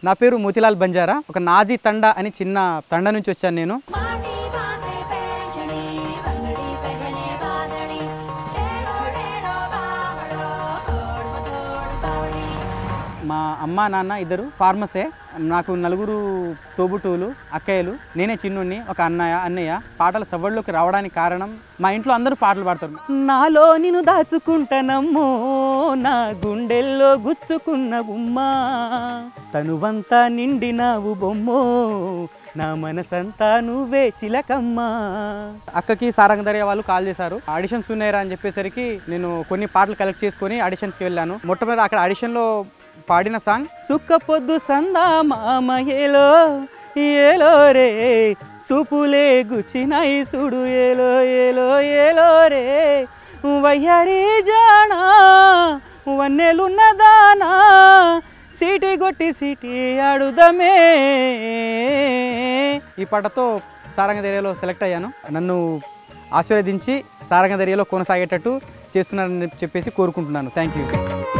నా పేరు మోతిలాల్ బంజారా ఒక నాజీ తండ అని చిన్న తండ నుంచి వచ్చాను నేను माटी बांधे पैंजणी बंगड़ी पहने बांधणी टेढ़ो टेढ़ो बावड़ो तोड़ तोड़ बावड़ी మా అమ్మ నాన్న ఇద్దరు ఫార్మసే నాకు నలుగురు తోబుట్టువులు అక్కయ్యలు నేనే చిన్నుణ్ణి ఒక అన్నయ్య అన్నయ్య పాటల సవ్వడిలోకి రావడానికి కారణం మా ఇంట్లో అందరూ పాటలు పాడతారు నాలో నిన్ను దాచుకుంటానమ్మో నా గుండెల్లో గుచ్చుకున్న ఉమ్మా తనువంతా నిండినావు బొమ్మో నా మనసంతా నువ్వే చిలకమ్మా అక్కకి సారంగదర్య వాళ్ళు కాల్ చేశారు ఆడిషన్స్ ఉన్నాయరా అని చెప్పేసరికి నేను కొన్ని పాటలు కలెక్ట్ చేసుకొని ఆడిషన్స్కి వెళ్ళాను మొట్టమొదటి అక్కడ ఆడిషన్లో పాడిన సాంగ్ సుక్క పొద్దు సందా మామ ఏలో ఏలో రే సూపులే గుచ్చినాయి సుడు ఏలో ఏలో ఏలో రే వయ్యారి జానా వన్నెలున్న దానా సీటీ కొట్టి సీటీ ఆడుదమే ఈ పాటతో సారంగధైర్యలో సెలెక్ట్ అయ్యాను నన్ను ఆశీర్వదించి సారంగధైర్యలో కొనసాగేటట్టు చేస్తున్నారని చెప్పేసి కోరుకుంటున్నాను థ్యాంక్ యూ